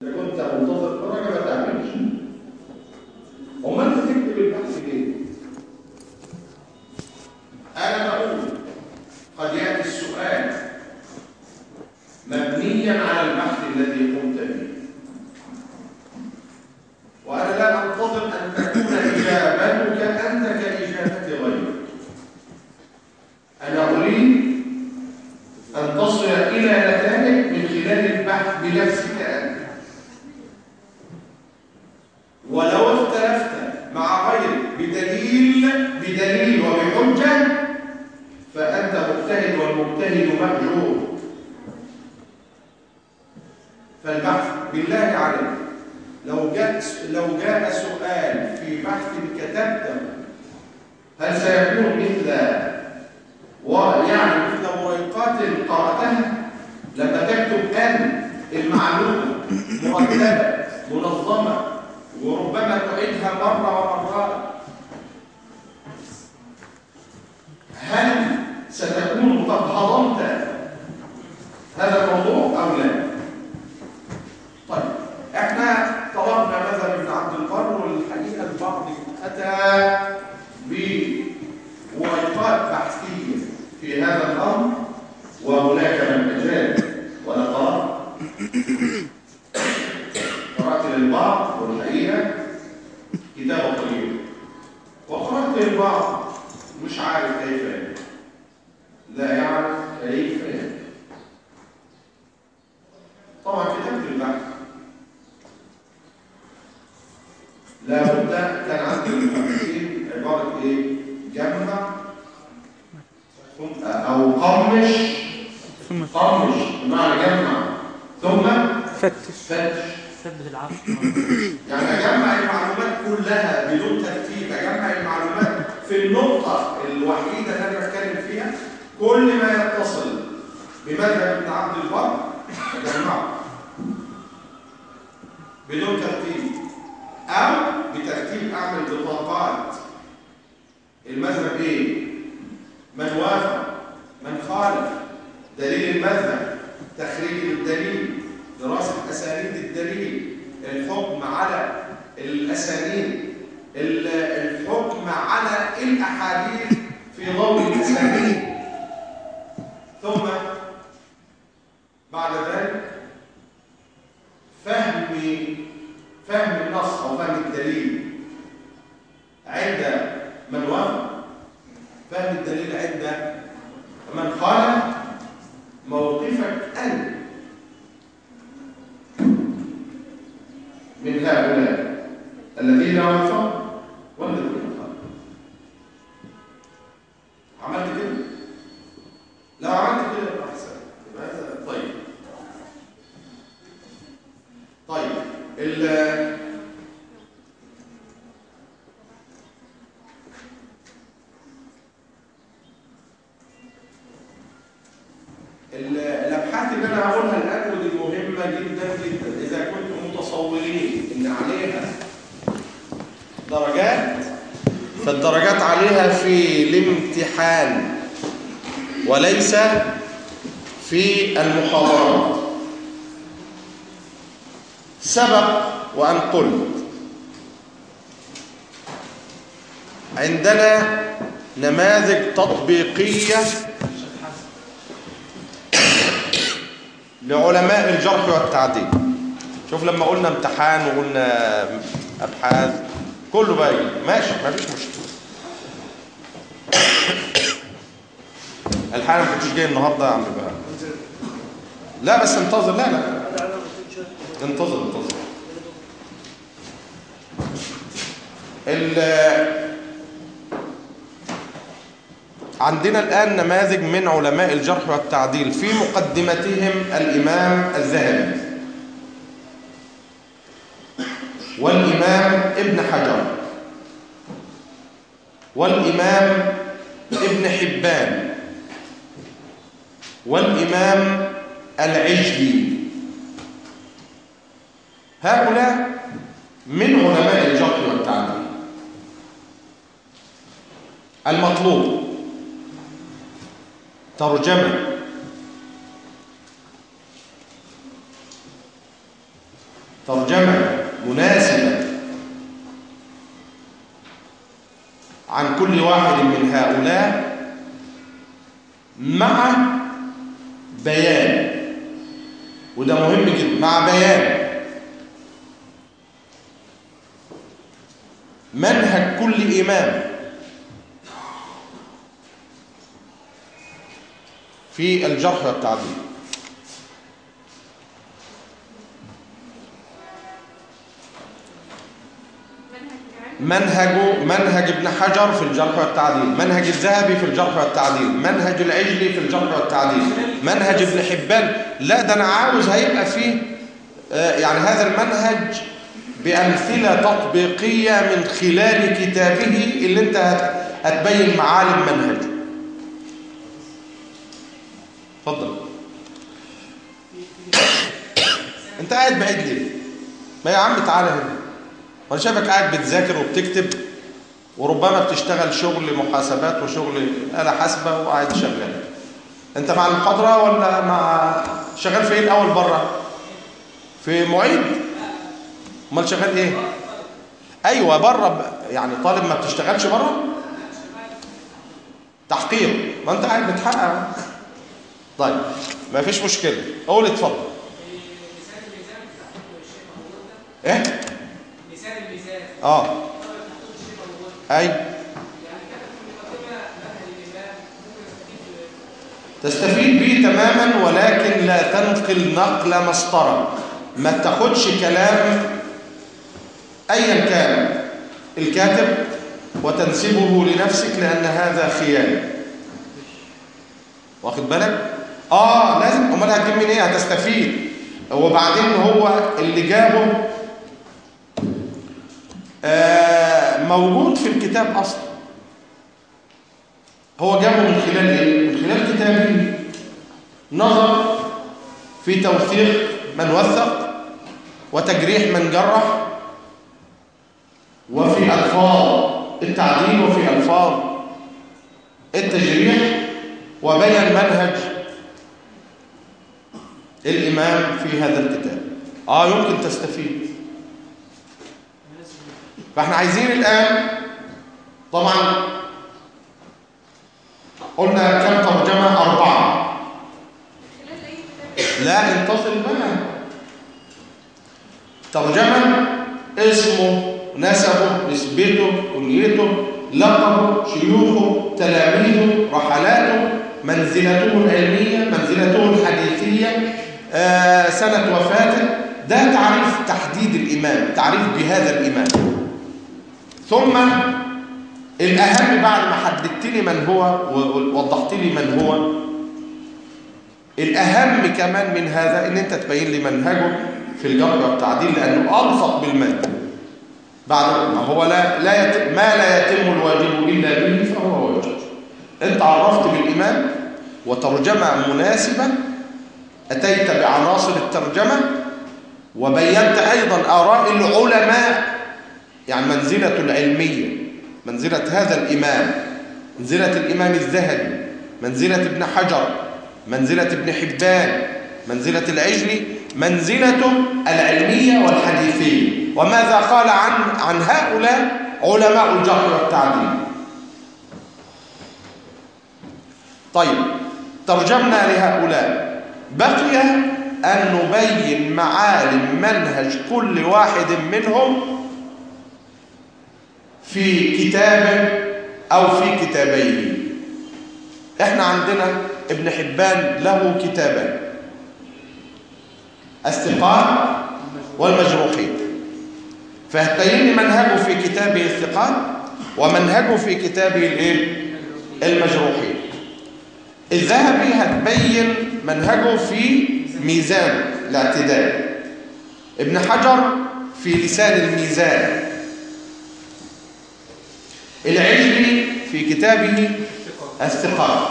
إذا كنت منتظر درجة ما تعملش أمال أنت تكتب البحث ليه؟ أنا بقول قد يأتي السؤال مبنيا على البحث الذي قمت به وأنا لا أنتظر أن تكون إجابتك أنت كإجابة غيرك أنا أريد أن تصل إلى نتائج من خلال البحث بنفسك أنت ولو اختلفت مع غيرك بدليل بدليل وبحجة فأنت مجتهد والمجتهد مأجور فالبحث بالله عليك لو جاء لو جاء سؤال في بحث كتبته هل سيكون مثل ويعني مثل مريقات قرأتها لما تكتب أن المعلومة مرتبة منظمة وربما تعيدها مرة ومرات هل ستكون قد هضمت هذا الموضوع أو لا؟ طيب احنا طلبنا مذهب ابن عبد البر والحقيقة البعض أتى بورقات بحثية في هذا الأمر وهناك من أجاب وأنا قرأت قرأت للبعض والحقيقة كتابة طويلة وقرأت للبعض مش عارف كيف يعمل لا يعرف كيف يعمل طبعا كتابة البحث لابد كان عندي المحدثين عبارة ايه؟ جمع او قمش قمش بمعنى جمع ثم فتش فتش ثبت العقل يعني اجمع المعلومات كلها بدون ترتيب اجمع المعلومات في النقطة الوحيدة اللي انا بتكلم فيها كل ما يتصل بمذهب ابن عبد البر اجمعه بدون ترتيب او بترتيب اعمل بطاقات المذهب ايه من وافق من خالف دليل المذهب تخريج الدليل دراسة أسانيد الدليل الحكم على الأسانيد ال- الحكم على الأحاديث في ضوء الأسانيد ثم بعد ذلك فهم فهم النص أو فهم الدليل عند من وافق فهم الدليل عند من خالف موقفك أنت من هؤلاء الذين وافقوا والذين خالفوا عملت كده لو عملت كده يبقى احسن يبقى هذا طيب طيب ال ال- الابحاث اللي انا هقولها الان ودي مهمه جدا جدا اذا كنتم متصورين ان عليها درجات فالدرجات عليها في الامتحان وليس في المحاضرات سبق وان قلت عندنا نماذج تطبيقيه لعلماء الجرح والتعديل شوف لما قلنا امتحان وقلنا ابحاث كله بقى يجي. ماشي مفيش مشكله الحقيقه ما كنتش جاي النهارده يا عم بقى لا بس انتظر لا لا انتظر انتظر ال عندنا الآن نماذج من علماء الجرح والتعديل في مقدمتهم الإمام الذهبي والإمام ابن حجر والإمام ابن حبان والإمام العجلي هؤلاء من علماء الجرح والتعديل المطلوب ترجمة ترجمة مناسبة عن كل واحد من هؤلاء مع بيان وده مهم جدا مع بيان منهج كل إمام في الجرح والتعديل منهج منهج ابن حجر في الجرح والتعديل منهج الذهبي في الجرح والتعديل منهج العجلي في الجرح والتعديل منهج ابن حبان لا ده انا عاوز هيبقى فيه آه، يعني هذا المنهج بأمثلة تطبيقية من خلال كتابه اللي انت هت- هتبين معالم منهجه اتفضل انت قاعد بعيد ليه ما يا عم تعالى هنا وانا شايفك قاعد بتذاكر وبتكتب وربما بتشتغل شغل محاسبات وشغل آلة حاسبة وقاعد شغال انت مع المحاضرة ولا مع شغال فين اول بره في معيد امال شغال ايه ايوه بره ب- يعني طالب ما بتشتغلش بره تحقيق ما انت قاعد بتحقق طيب ما فيش مشكله قول اتفضل ايه مثال الميزان اه طبعا تحت الشيء موجود اي يعني كده في المقدمه منهج الامام ممكن استفيد تستفيد به تماما ولكن لا تنقل نقل مسطرة ما تاخدش كلام ايا كان الكاتب وتنسبه لنفسك لان هذا خيانه واخد بالك اه لازم امال هتجيب من ايه هتستفيد وبعدين هو اللي جابه آه موجود في الكتاب اصلا هو جابه من خلال ايه من خلال كتابه نظر في توثيق من وثق وتجريح من جرح وفي الفاظ التعديل وفي الفاظ التجريح وبين منهج الامام في هذا الكتاب اه يمكن تستفيد فاحنا عايزين الان طبعا قلنا كم ترجمة أربعة لا انتصل بقى ترجمة اسمه نسبه نسبته كليته لقبه شيوخه تلاميذه رحلاته منزلته العلمية منزلته الحديثية آه سنة وفاته ده تعريف تحديد الإمام تعريف بهذا الإمام ثم الأهم بعد ما حددت لي من هو ووضحت لي من هو الأهم كمان من هذا إن أنت تبين لي منهجه في الجرح والتعديل لأنه ألصق بالمنهج بعد ما هو لا لا يتم ما لا يتم الواجب إلا به فهو واجب أنت عرفت بالإمام وترجمة مناسبة أتيت بعناصر الترجمة وبينت أيضا آراء العلماء يعني منزلة العلمية منزلة هذا الإمام منزلة الإمام الذهبي منزلة ابن حجر منزلة ابن حبان منزلة العجلي منزلته العلمية والحديثية وماذا قال عن عن هؤلاء علماء الجرح والتعديل طيب ترجمنا لهؤلاء بقي أن نبين معالم منهج كل واحد منهم في كتابه أو في كتابيه احنا عندنا ابن حبان له كتابان الثقات والمجروحين فهتبين منهجه في كتابه الثقات ومنهجه في كتابه الايه المجروحين الذهبي هتبين منهجه في ميزان الاعتدال ابن حجر في لسان الميزان العجلي في كتابه الثقات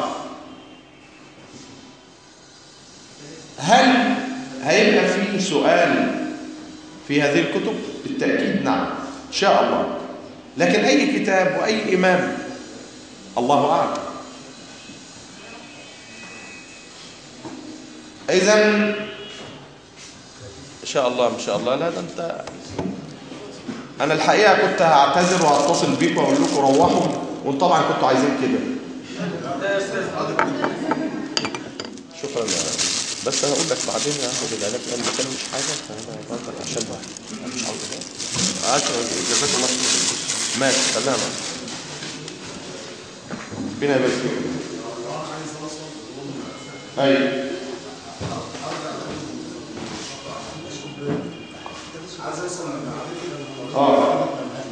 هل هيبقى في سؤال في هذه الكتب بالتأكيد نعم إن شاء الله لكن أي كتاب وأي إمام الله أعلم إذا شاء الله ان شاء الله لا ده انت انا الحقيقه كنت هعتذر وهتصل بيك واقول لكم روحوا وانتوا طبعا كنتوا عايزين كده شكرا يا بس انا اقول لك بعدين هاخد العلاج لان ما كانش حاجه فانا بفضل عشان بقى مش عاوز عشان جزاك الله خير ماشي سلام ربنا يبارك فيك ايوه اه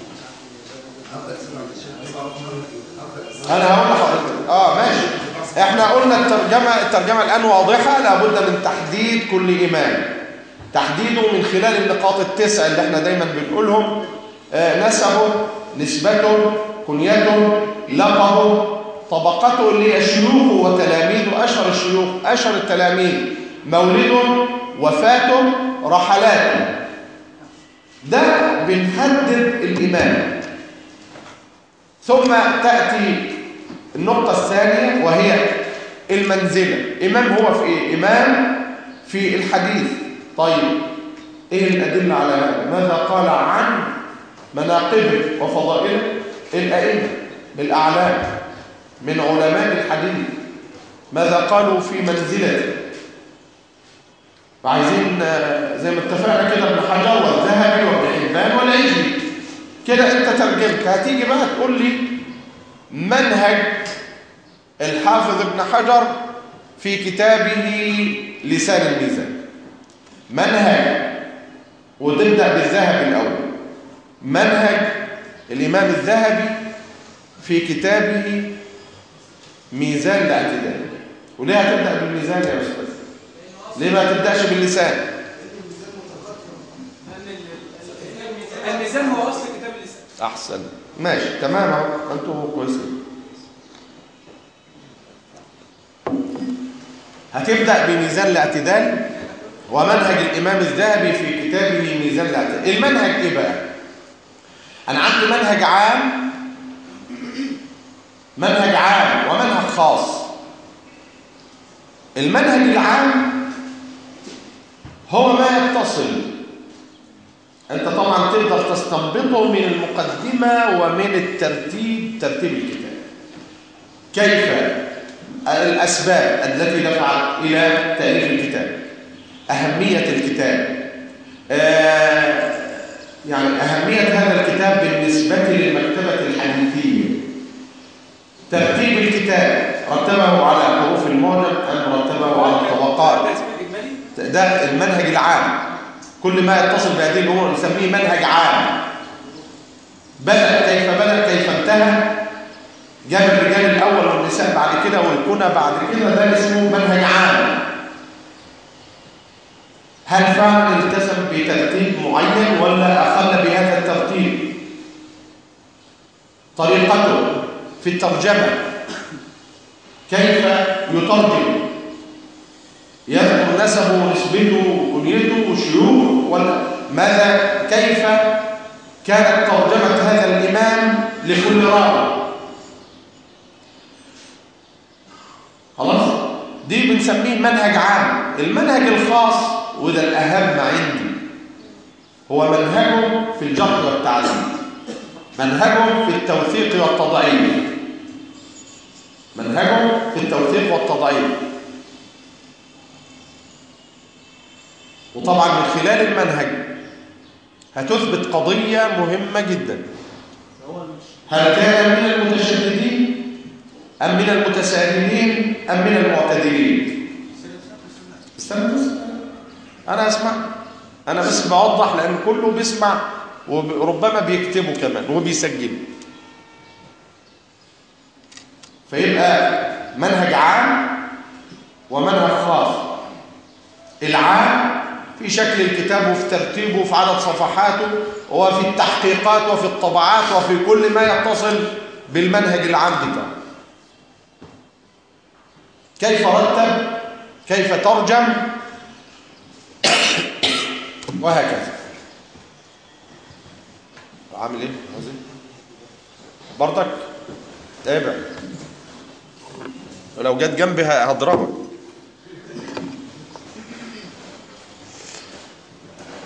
انا هقول لحضرتك اه ماشي احنا قلنا الترجمه الترجمه الان واضحه لابد من تحديد كل امام تحديده من خلال النقاط التسع اللي احنا دايما بنقولهم آه نسبه نسبته كنيته لقبه طبقته اللي هي شيوخه وتلاميذه اشهر الشيوخ اشهر التلاميذ مولده وفاته رحلاته ده بنحدد الإمام ثم تأتي النقطة الثانية وهي المنزلة إمام هو في إيه؟ إمام في الحديث طيب إيه الأدلة على هذا؟ ماذا قال عن مناقبه وفضائله الأئمة الأعلام من علماء الحديث ماذا قالوا في منزلته وعايزين زي ما اتفقنا كده ابن حجر والذهبي وابن حبان والعزي كده انت ترجمت هتيجي بقى تقول لي منهج الحافظ ابن حجر في كتابه لسان الميزان منهج وتبدا بالذهبي الاول منهج الامام الذهبي في كتابه ميزان الاعتدال وليه هتبدا بالميزان يا استاذ ليه ما تبداش باللسان الميزان هو اصل كتاب اللسان احسن ماشي تمام اهو انتوا كويسين هتبدا بميزان الاعتدال ومنهج الامام الذهبي في كتابه ميزان الاعتدال المنهج ايه بقى انا عندي منهج عام منهج عام ومنهج خاص المنهج العام هو ما يتصل انت طبعا تقدر تستنبطه من المقدمة ومن الترتيب ترتيب الكتاب كيف الأسباب التي دفعت إلى تأليف الكتاب أهمية الكتاب آه يعني أهمية هذا الكتاب بالنسبة للمكتبة الحديثية ترتيب الكتاب رتبه على حروف المعجم أم رتبه على الطبقات ده المنهج العام كل ما يتصل بهذه الامور نسميه منهج عام بدا كيف بدا كيف انتهى جاب الرجال الاول والنساء بعد كده والكنى بعد كده ده اسمه منهج عام هل فعلا التزم بترتيب معين ولا اخل بهذا الترتيب طريقته في الترجمه كيف يترجم يذكر نسبه ونسبته وكنيته وشيوخه ولا ماذا كيف كانت ترجمة هذا الإمام لكل راوي خلاص دي بنسميه منهج عام المنهج الخاص وده الأهم عندي هو منهجه في الجرح والتعديل منهجه في التوثيق والتضعيف منهجه في التوثيق والتضعيف وطبعا من خلال المنهج هتثبت قضية مهمة جدا هل كان من المتشددين أم من المتساهلين أم من المعتدلين استنى بس أنا أسمع أنا بس بوضح لأن كله بيسمع وربما بيكتبوا كمان وبيسجلوا فيبقى منهج عام ومنهج خاص العام في شكل الكتاب وفي ترتيبه وفي عدد صفحاته وفي التحقيقات وفي الطبعات وفي كل ما يتصل بالمنهج العام بتاعه كيف رتب كيف ترجم وهكذا عامل ايه عظيم برضك تابع ولو جت جنبي هضربك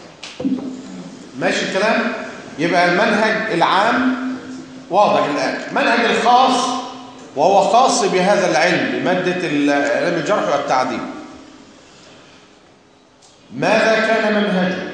ماشي الكلام يبقى المنهج العام واضح الآن منهج الخاص وهو خاص بهذا العلم بمادة ال- علم الجرح والتعديل ماذا كان منهجه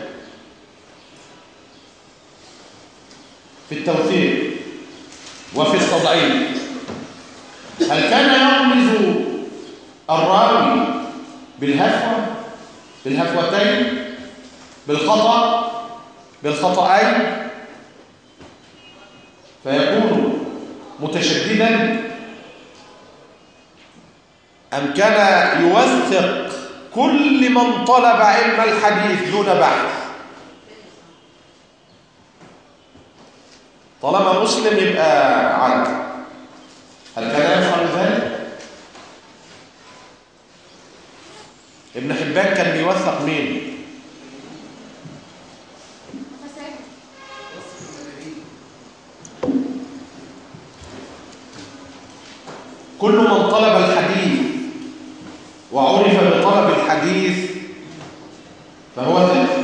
في التوثيق وفي التضعيف هل كان يرمز الراوي بالهفوة بالهفوتين بالخطأ بالخطأين فيكون متشددا أم كان يوثق كل من طلب علم الحديث دون بحث طالما مسلم يبقى عدل هل كان يفعل ذلك؟ ابن حبان كان بيوثق مين؟ كل من طلب الحديث وعرف بطلب الحديث فهو ثقة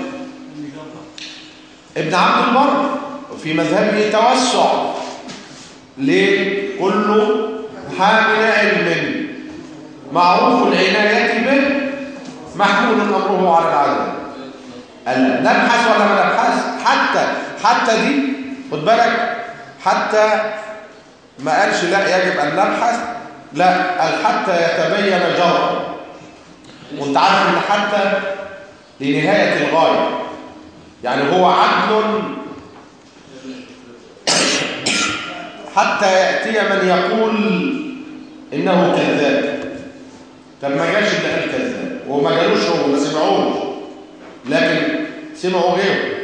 ابن عبد البر في مذهبه توسع ليه؟ كل حامل علم معروف العناية به محمول أمره على العدل قال نبحث ولا ما نبحث حتى حتى دي خد بالك حتى ما قالش لا يجب أن نبحث لا قال حتى يتبين جرى وانت عارف ان حتى لنهاية الغاية يعني هو عدل حتى يأتي من يقول إنه كذاب طب ما جاش اللي قال كذاب وما جالوش هو ما سمعوش لكن سمعوا غيره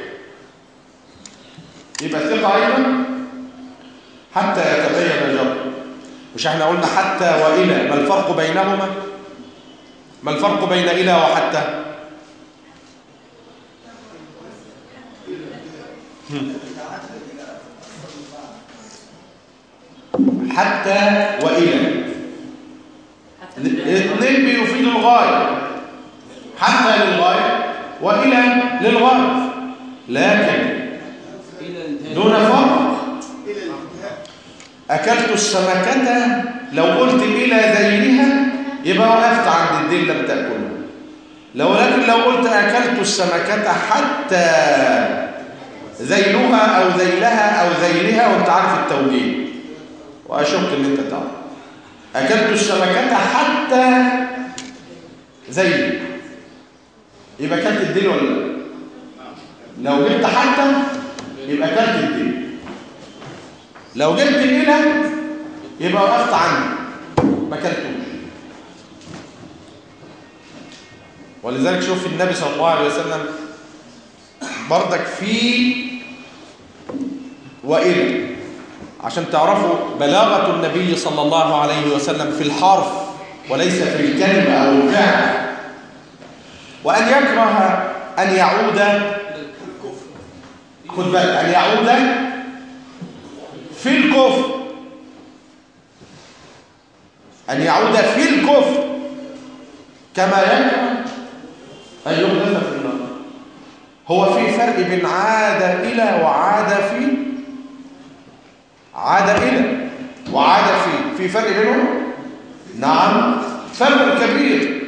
يبقى ثقة أيضا حتى يتبين جرى مش احنا قلنا حتى وإلى ما الفرق بينهما ما الفرق بين إلى وحتى هم. حتى وإلى الاثنين بيفيدوا الغاية حتى للغاية وإلى للغاية لكن دون فرق أكلت السمكة لو قلت إلى ذيلها يبقى وقفت عند الدين لم تأكله لو لكن لو قلت أكلت السمكة حتى ذيلها أو ذيلها أو ذيلها وانت عارف التوجيه وأشك ان انت تعرف أكلت السمكة حتى ذيل يبقى أكلت الدين ولا لا لو جبت حتى يبقى أكلت الدين لو جبت إلى يبقى وقفت عنه ما أكلتوش ولذلك شوف النبي صلى الله عليه وسلم بردك في وإلى عشان تعرفوا بلاغة النبي صلى الله عليه وسلم في الحرف وليس في الكلمة أو الفعل وأن يكره أن يعود خد بالك أن يعود في الكفر أن يعود في الكفر كما يكره أن يقذف في النار هو في فرق بين عاد إلى وعاد في عاد إلى وعاد في في فرق بينهم نعم فرق كبير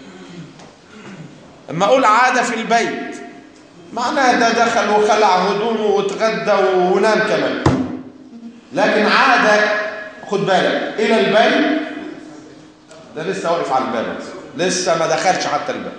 اما اقول عاد في البيت معناه ده دخل وخلع هدومه واتغدى ونام كمان لكن عاد خد بالك الى البيت ده لسه واقف على الباب لسه ما دخلش حتى الباب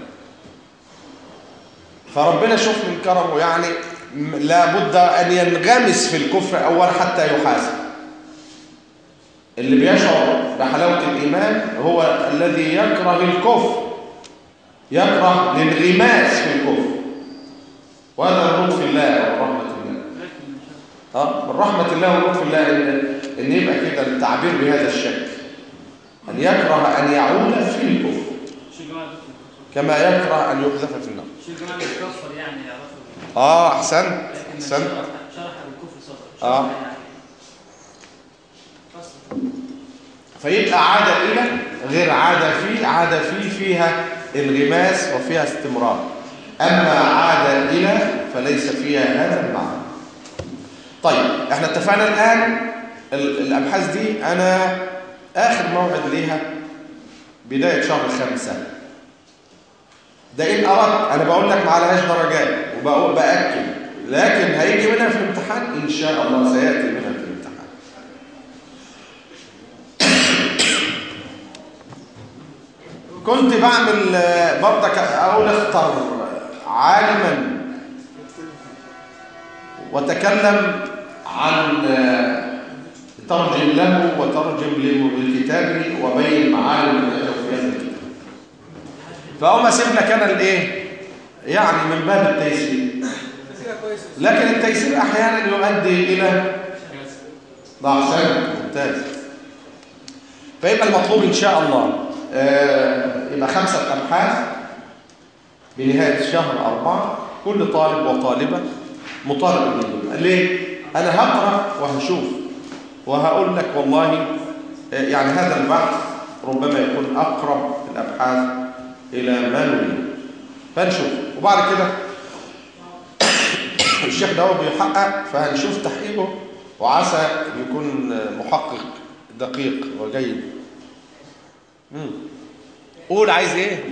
فربنا شوف من كرمه يعني لابد أن ينغمس في الكفر أولا حتى يحاسب اللي بيشعر بحلاوة الإيمان هو الذي يكره الكفر يكره الانغماس في الكفر وهذا من لطف الله ورحمة الله اه من رحمة الله ولطف الله إن, إن يبقى كده التعبير بهذا الشكل أن يكره أن يعود في الكفر كما يكره أن يقذف في النار شو الجماعة بتكفر يعني يعرفوا اه احسنت لكن احسنت شرح شرح بالكفر صدر آه. شرح يعني فصل فيبقى عاد إلى غير عاد في عاد في فيها انغماس وفيها استمرار أما عاد إلى فليس فيها هذا المعنى طيب احنا اتفقنا الآن ال- الأبحاث دي أنا آخر موعد ليها بداية شهر خمسة ده إن أردت أنا بقول لك ما عليهاش درجات وبقول بأكد لكن هيجي منها في الامتحان إن شاء الله سيأتي منها في الامتحان كنت بعمل آه، برضك أقول اختر عالما وتكلم عن آه، ترجم له وترجم لكتابه وبين معاني المنهج في هذا الكتاب فأقوم أسيب لك أنا الإيه؟ يعني من باب التيسير مسيرة كويسة لكن التيسير أحيانا يؤدي إلى ضعف سنة ممتاز فيبقى المطلوب إن شاء الله آه، يبقى خمسة أبحاث بنهاية شهر أربعة كل طالب وطالبة مطالب منهم ليه؟ أنا هقرأ وهشوف وهقول لك والله آه، يعني هذا البحث ربما يكون أقرب الأبحاث إلى ما نريد فنشوف وبعد كده الشيخ ده هو بيحقق فهنشوف تحقيقه وعسى يكون محقق دقيق وجيد مم. قول عايز ايه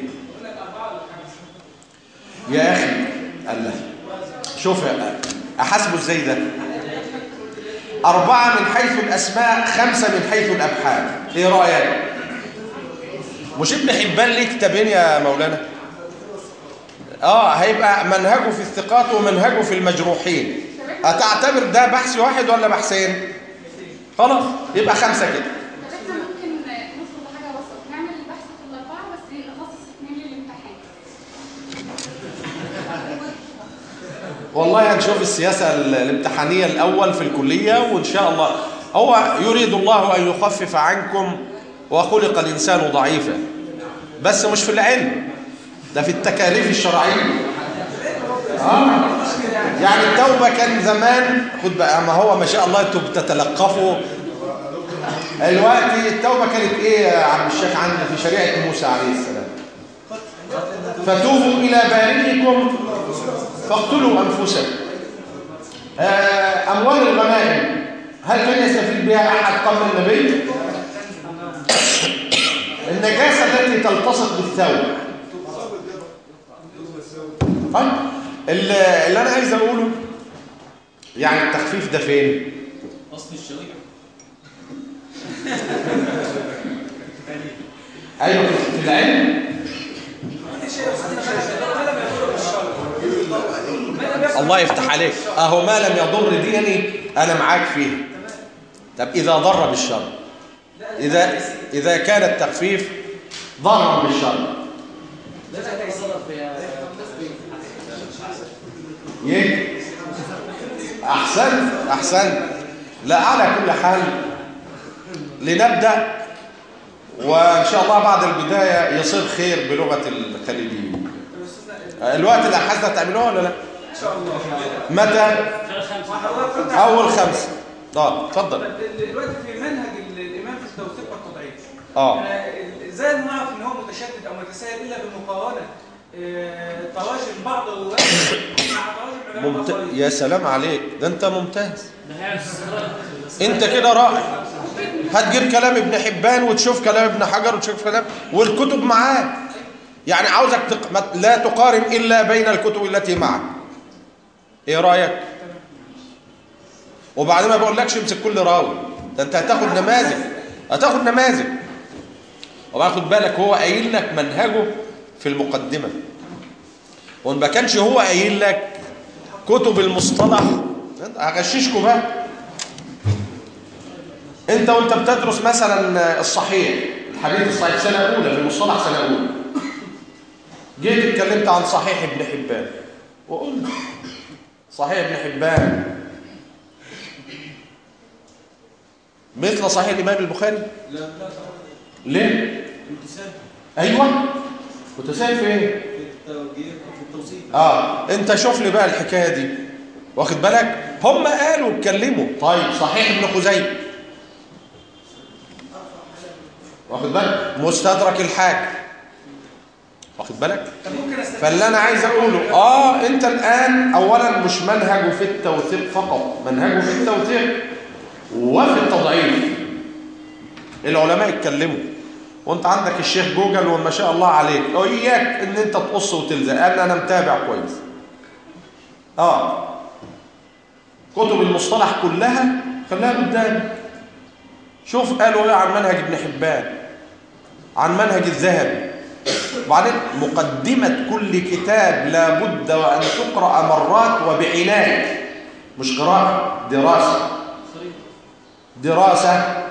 يا اخي الله شوف يا احاسبه ازاي ده أربعة من حيث الأسماء خمسة من حيث الأبحاث إيه رأيك؟ مش ابن حبان ليه كتابين يا مولانا؟ آه هيبقى منهجه في الثقات ومنهجه في المجروحين هتعتبر ده بحث واحد ولا بحثين؟ خلاص يبقى خمسة كده طب احنا ممكن ندخل لحاجه وسط نعمل البحث في الاربعه بس نخصص اثنين للامتحان والله هنشوف السياسة ال- الامتحانية الأول في الكلية وإن شاء الله هو يريد الله أن يخفف عنكم وخلق الإنسان ضعيفا بس مش في العلم ده في التكاليف الشرعية آه. يعني التوبة كان زمان خد بقى ما هو ما شاء الله انتوا بتتلقفوا دلوقتي التوبة كانت ايه يا عم الشيخ عندنا في شريعة موسى عليه السلام فتوبوا إلى بارئكم فاقتلوا أنفسكم آه، أموال الغنائم هل كان يستفيد بها أحد قبل النبي؟ النجاسة التي تلتصق بالثوب طيب اللي اللي أنا عايز أقوله يعني التخفيف ده فين؟ اصل الشريعه أيوة في العلم الله يفتح عليك اهو ما لم يضر ديني انا معاك فيه طب اذا ضر بالشر اذا اذا كان التخفيف ضرا بالشر ايه احسنت احسنت لا على كل حال لنبدا وان شاء الله بعد البدايه يصير خير بلغه الخليجيين الوقت الابحاث ده هتعملوها ولا لا ان شاء الله متى شهر خمسة وحضرتك كنت اول خمسه اه اتفضل دلوقتي في منهج ال- الامام في التوثيق والتضعيف اه آه، ازاي نعرف ان هو متشدد او متساهل الا بالمقارنه آه، تراجم بعض الروايات مع تراجم علماء ممت... آخرين. يا سلام عليك ده انت ممتاز ده هيعمل استقرار. انت كده رائع هتجيب كلام ابن حبان وتشوف كلام ابن حجر وتشوف كلام والكتب معاك يعني عاوزك تق... ما- لا تقارن الا بين الكتب التي معك ايه رايك وبعدين ما بقولكش امسك كل راوي ده انت هتاخد نماذج هتاخد نماذج وبعد خد بالك هو قايل لك منهجه في المقدمه وان ما كانش هو قايل لك كتب المصطلح هغششكم بقى انت وانت بتدرس مثلا الصحيح الحديث الصحيح سنه اولى في المصطلح سنه اولى جيت اتكلمت عن صحيح ابن حبان وقلت صحيح ابن حبان مثل صحيح الامام البخاري لا لا ليه امتثال ايوه متساهل في ايه في التوجيه في التوصيف اه انت شوف لي بقى الحكايه دي واخد بالك هم قالوا اتكلموا طيب صحيح ابن خزيمه واخد بالك مستدرك الحاكم واخد بالك طب ممكن استفيد فاللي انا عايز اقوله اه انت الان اولا مش منهجه في التوثيق فقط منهجه في التوثيق وفي التضعيف العلماء اتكلموا وانت عندك الشيخ جوجل وما شاء الله عليك اياك ان انت تقص وتلزق قال انا متابع كويس اه كتب المصطلح كلها خليها قدامك شوف قالوا ايه عن منهج ابن حبان عن منهج الذهبي وبعدين مقدمة كل كتاب لابد وأن تقرأ مرات وبعناية مش قراءة دراسة دراسة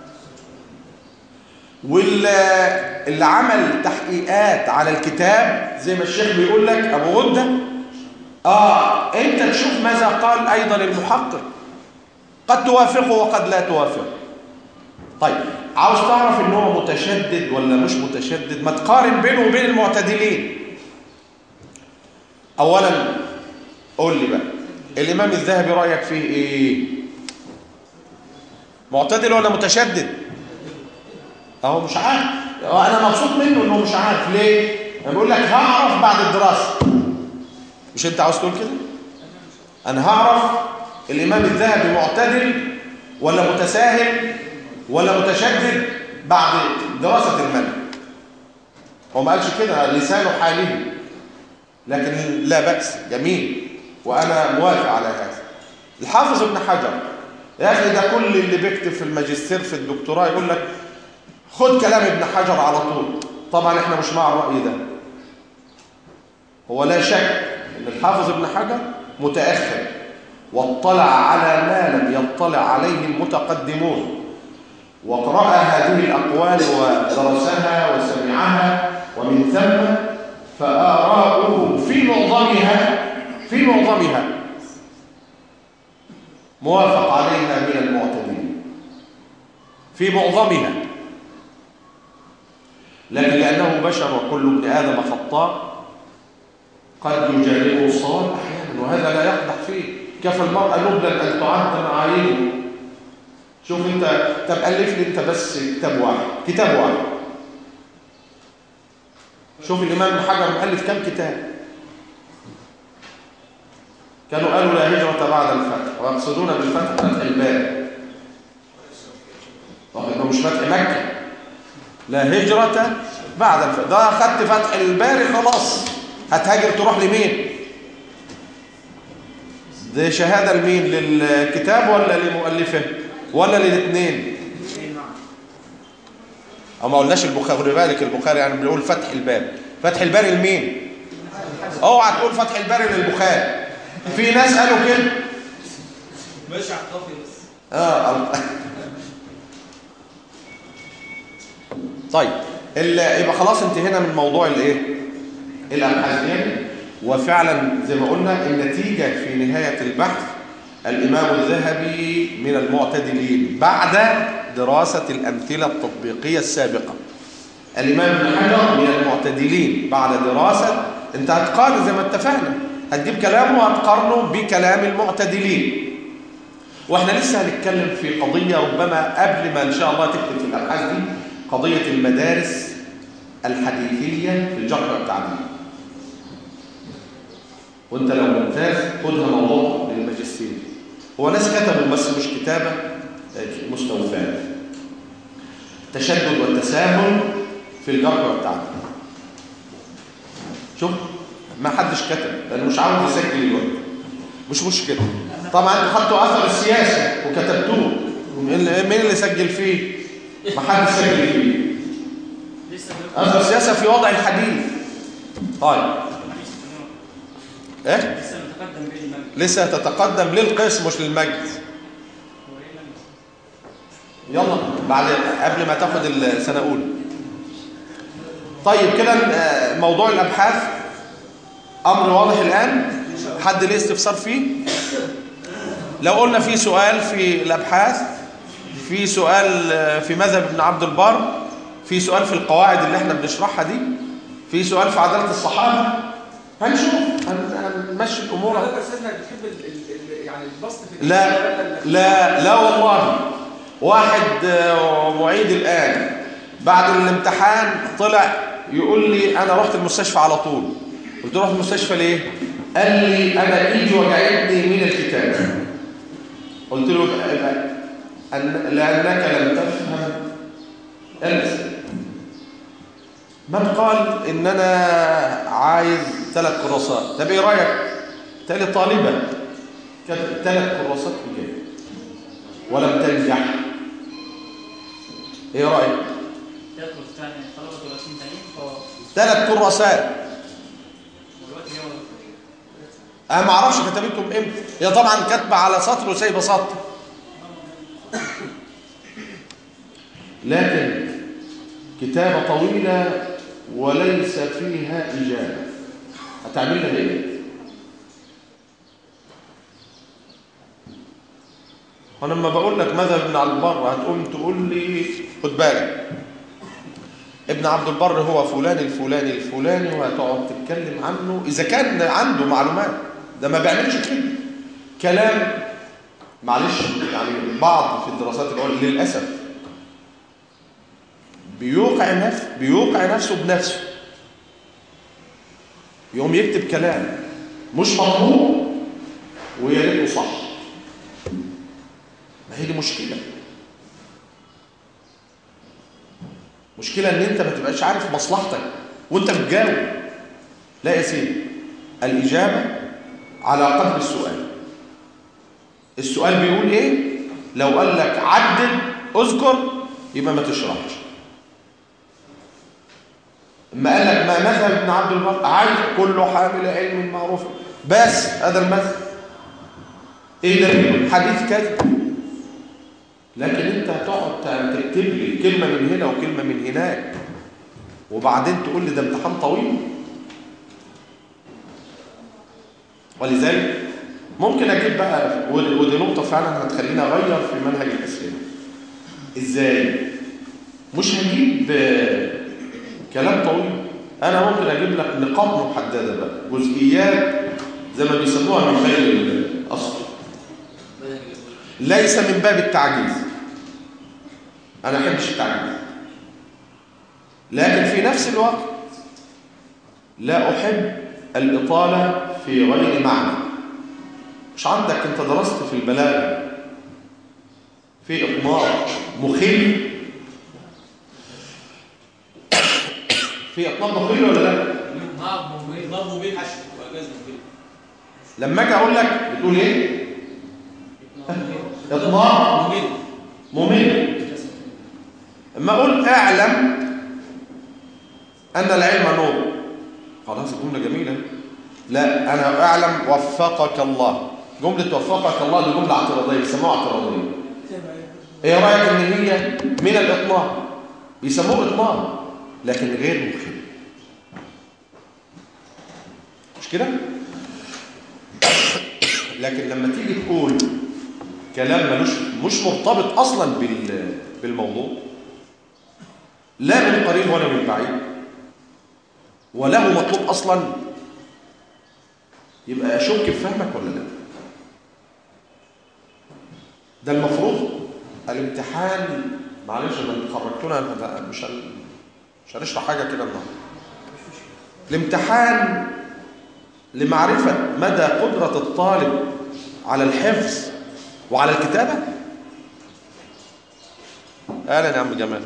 واللي عمل تحقيقات على الكتاب زي ما الشيخ بيقول لك أبو غدة آه أنت تشوف ماذا قال أيضا المحقق قد توافقه وقد لا توافقه طيب عاوز تعرف ان هو متشدد ولا مش متشدد ما تقارن بينه وبين المعتدلين اولا قول لي بقى الامام الذهبي رايك فيه ايه معتدل ولا متشدد اهو مش عارف أهو انا مبسوط منه انه مش عارف ليه انا بقول لك هعرف بعد الدراسه مش انت عاوز تقول كده انا هعرف الامام الذهبي معتدل ولا متساهل ولا متشدد بعد دراسة المنهج هو ما قالش كده لسانه حاله لكن لا بأس جميل وأنا موافق على هذا الحافظ ابن حجر يا أخي ده كل اللي بيكتب في الماجستير في الدكتوراه يقول لك خد كلام ابن حجر على طول طبعا احنا مش مع الرأي ده هو لا شك ان الحافظ ابن حجر متأخر واطلع على ما لم يطلع عليه المتقدمون وقرأ هذه الأقوال ودرسها وسمعها ومن ثم فآراؤه في معظمها في معظمها موافق عليها من المعتدين في معظمها لكن لأنه بشر وكل ابن آدم خطاء قد يجانبه الصواب أحيانا وهذا لا يقدح فيه كفى المرأة نبلا أن تعد معاييره شوف انت طب الف لي انت بس كتاب واحد كتاب واحد شوف الامام ابن حجر مؤلف كم كتاب كانوا قالوا لا هجرة بعد الفتح ويقصدون بالفتح فتح الباب طب مش فتح مكة لا هجرة بعد الفتح ده اخدت فتح الباري خلاص هتهاجر تروح لمين دي شهادة لمين للكتاب ولا لمؤلفه ولا للاثنين او ما قلناش البخاري خلي بالك البخاري يعني بيقول فتح الباب فتح الباري لمين اوعى تقول فتح الباري للبخاري في ناس قالوا كده ماشي على الطافي بس اه الله. طيب ال- يبقى خلاص انتهينا من موضوع الايه الابحاث يعني وفعلا زي ما قلنا النتيجه في نهايه البحث الامام الذهبي من المعتدلين بعد دراسه الامثله التطبيقيه السابقه الامام ابن حجر من المعتدلين بعد دراسه انت هتقارن زي ما اتفقنا هتجيب كلامه وهتقارنه بكلام المعتدلين واحنا لسه هنتكلم في قضية ربما قبل ما ان شاء الله تكتب في الابحاث دي قضية المدارس الحديثية في الجرح والتعديل وانت لو ممتاز خدها موضوع للماجستير هو ناس كتبوا بس مش كتابة آه، مستوفاة تشدد والتساهل في الجرح والتعديل شوف ما حدش كتب لانه مش عاوز يسجل الوقت مش مشكلة طبعا انتوا خدتوا اثر السياسة وكتبتوه مين اللي مين اللي سجل فيه ما حدش سجل فيه لسه اثر السياسة في وضع الحديث طيب ايه لسه متقدم بين المجد لسه تتقدم للقسم مش للمجد يلا بعد قبل ما تاخد السنة أولى طيب كده آه، موضوع الأبحاث أمر واضح الآن حد ليه استفسار فيه لو قلنا في سؤال في الأبحاث في سؤال آه، في مذهب ابن عبد البر في سؤال في القواعد اللي احنا بنشرحها دي في سؤال في عدالة الصحابة هنشوف هن- هنمشي الأمور حضرتك يا استاذنا بتحب ال- ال- ال- يعني البسط في لا ولا ال- لا لا والله واحد آه، معيد الآن بعد الامتحان طلع يقول لي انا رحت المستشفى على طول قلت له رحت المستشفى ليه قال لي انا ايدي وجعتني من الكتاب قلت له يبقى أن لانك لم تفهم المسألة من قال ان انا عايز ثلاث كراسات طب ايه رايك تالي طالبه كانت ثلاث كراسات اجابه ولم تنجح ايه رايك تدخل تاني طلبة ورسم تانيين فهو ثلاث كراسات دلوقتي هو انا ما اعرفش كتبتهم امتى هي طبعا كاتبه على سطر وسايبه سطر لكن كتابه طويله وليس فيها اجابه هتعمل لها ايه وانا لما بقول لك مذهب ابن عبد البر هتقوم تقول لي خد بالك ابن عبد البر هو فلان الفلاني الفلاني وهتقعد تتكلم عنه اذا كان عنده معلومات ده ما بيعملش كده كلام معلش يعني بعض في الدراسات العليا للاسف بيوقع نفسه بيوقع نفسه بنفسه يقوم يكتب كلام مش مضمون ويا ريته صح ما هي دي مشكله مشكله ان انت ما تبقاش عارف مصلحتك وانت بتجاوب لا يا سيدي الاجابه على قدر السؤال السؤال بيقول ايه لو قال لك عدد اذكر يبقى ما تشرحش اما قال لك ما مذهب ابن عبد البر عايز كله حامل علم معروف بس هذا المذهب ايه دليل حديث كذا لكن انت هتقعد تكتب لي كلمه من هنا وكلمه من هناك وبعدين تقول لي ده امتحان طويل ولذلك ممكن اجيب بقى ودي ودي نقطه فعلا هتخليني اغير في منهج الاسئله ازاي مش هجيب آه، كلام طويل انا ممكن اجيب لك نقاط محدده بقى جزئيات زي ما بيسموها من خير الاصل ليس من باب التعجيز انا ما احبش التعجيز لكن في نفس الوقت لا احب الاطاله في غير معنى مش عندك انت درست في البلاغه في اطماع مخل في اطماع مخل ولا لا ضربوا بيه حشو وأجازوا بيه لما اجي اقول لك بتقول ايه اطماع ممل ممل اما اقول اعلم ان العلم نور خلاص الجمله جميله لا انا اعلم وفقك الله جمله وفقك الله دي جمله اعتراضيه بيسموها اعتراضيه ايه رايك ان هي من الاطماع بيسموه اطماع لكن غير مخل مش كده لكن لما تيجي تقول كلام ملوش مش مرتبط اصلا بال بالموضوع لا من قريب ولا من بعيد وله مطلوب اصلا يبقى اشك في فهمك ولا لا ده المفروض الامتحان معلش لما خرجتونا أنا مش هن- مش هنشرح حاجه كده النهارده الامتحان لمعرفه مدى قدره الطالب على الحفظ وعلى الكتابه اهلا يا عم جمال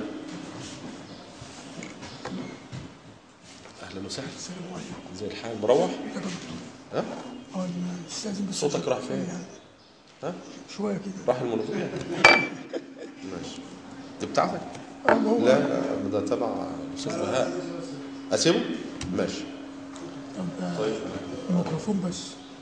اهلا وسهلا زي الحال مروح ها اه استاذن بس صوتك راح فين ها شويه كده راح المنوفيه ماشي دي بتاعتك اه ما هو لا لا ده تبع الاستاذ بهاء اسيبه ماشي طب طيب الميكروفون بس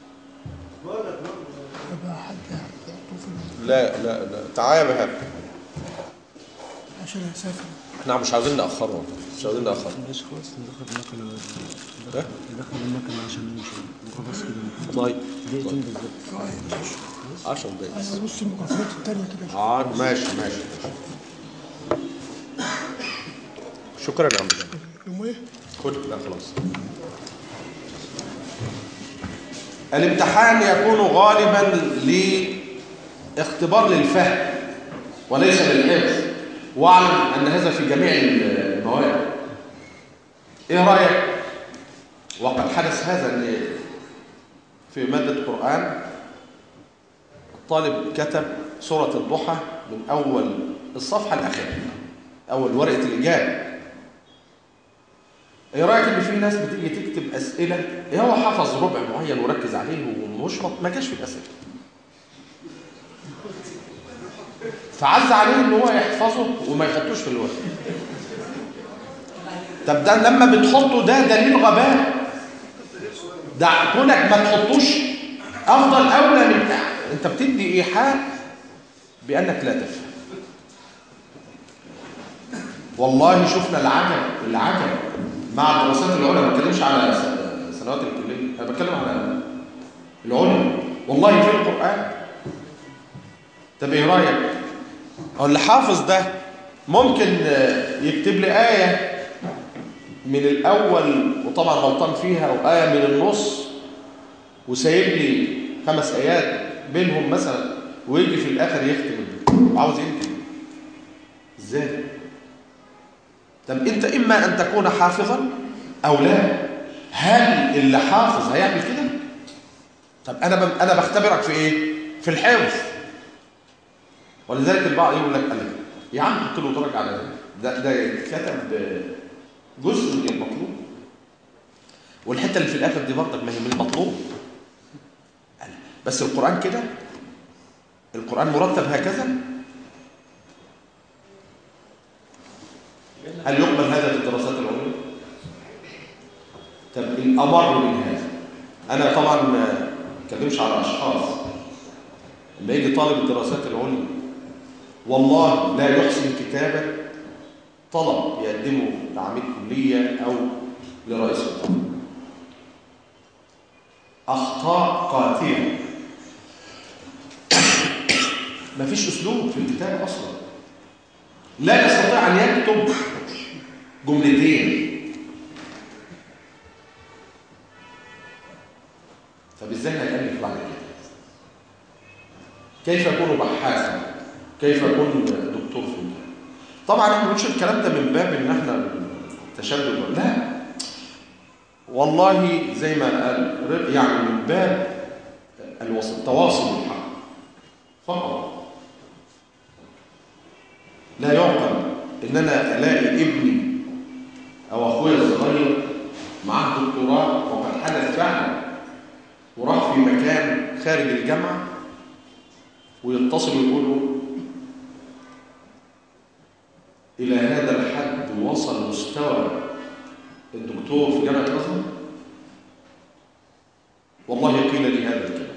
يبقى حد يحطه في لا لا لا تعالى يا بهاء عشان اسافر احنا مش عاوزين ناخره مش عاوزين ناخره ماشي خلاص ندخل المكنة ها؟ ندخل المكنة عشان نمشي وخلاص كده طيب دقيقتين بالظبط 10 دقايق عايز ابص الميكروفونات التانية كده آه ماشي ماشي ماشي شكرا يا عم جمال يوم ايه؟ خد لا خلاص الامتحان يكون غالبا لاختبار للفهم وليس للحفظ واعلم ان هذا في جميع المواد ايه رايك وقد حدث هذا ان في ماده القران الطالب كتب سوره الضحى من اول الصفحه الاخيره اول ورقه الاجابه ايه رايك ان في ناس بتيجي تكتب اسئله إيه هو حفظ ربع معين وركز عليه ومشمط ما جاش في الاسئله فعز عليه ان هو يحفظه وما يحطوش في الورق طب ده لما بتحطه ده دليل غباء ده كونك ما تحطوش افضل اولى من انت بتدي ايحاء بانك لا تفهم والله شفنا العجب العجب مع الدراسات العليا ما بتكلمش على س- سنوات الكليه انا بتكلم على العليا والله في القران طب ايه رايك هو اللي حافظ ده ممكن آه، يكتب لي ايه من الاول وطبعا غلطان فيها وايه من النص وسايب لي خمس ايات بينهم مثلا ويجي في الاخر يختم وعاوز ينتهي ازاي طب انت اما ان تكون حافظا او لا هل اللي حافظ هيعمل كده طب انا ب... انا بختبرك في ايه في الحفظ ولذلك البعض يقول لك انا يا عم حط له درجه على ده ده كتب جزء من المطلوب والحته اللي في الاخر دي برضك ما هي من المطلوب بس القران كده القران مرتب هكذا هل يقبل هذا في الدراسات العليا طب الامر من هذا انا طبعا ما اتكلمش على اشخاص لما يجي طالب الدراسات العليا والله لا يحسن كتابه طلب يقدمه لعميد كليه او لرئيس الطلبه اخطاء قاتله مفيش اسلوب في الكتاب اصلا لا يستطيع ان يكتب جملتين طب ازاي هيألف بعد كده كيف يكون بحاثا كيف يكون دكتور في المجال طبعا احنا ما بنقولش الكلام ده من باب ان احنا تشدد لا والله زي ما قال يعني من باب الوسط التواصل بالحق فقط لا يعقل ان انا الاقي ابني او اخويا الصغير معاه دكتوراه وقد حدث فعلا وراح في مكان خارج الجامعه ويتصل ويقولوا الى هذا الحد وصل مستوى الدكتور في جامعه الازهر والله قيل لي هذا الكلام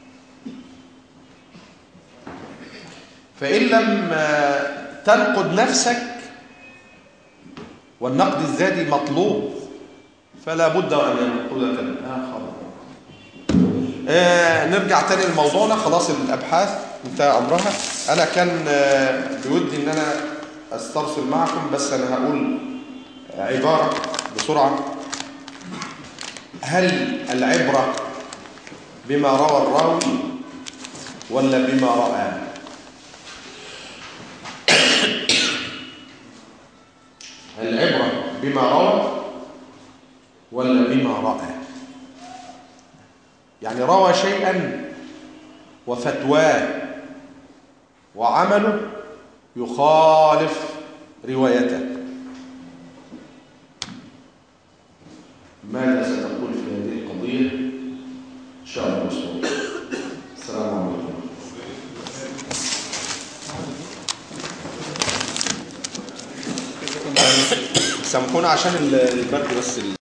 فان لم تنقد نفسك والنقد الذاتي مطلوب فلا بد ان ينقدك الاخر آه نرجع تاني لموضوعنا خلاص الابحاث انتهى امرها انا كان آه بودي ان انا استرسل معكم بس انا هقول عباره بسرعه هل العبره بما روى الراوي ولا بما راى العبرة بما روى ولا بما رأى يعني روى شيئا وفتواه وعمله يخالف روايته ماذا ستقول في هذه القضية إن شاء الله الأسبوع السلام عليكم سامحونا عشان البرد بس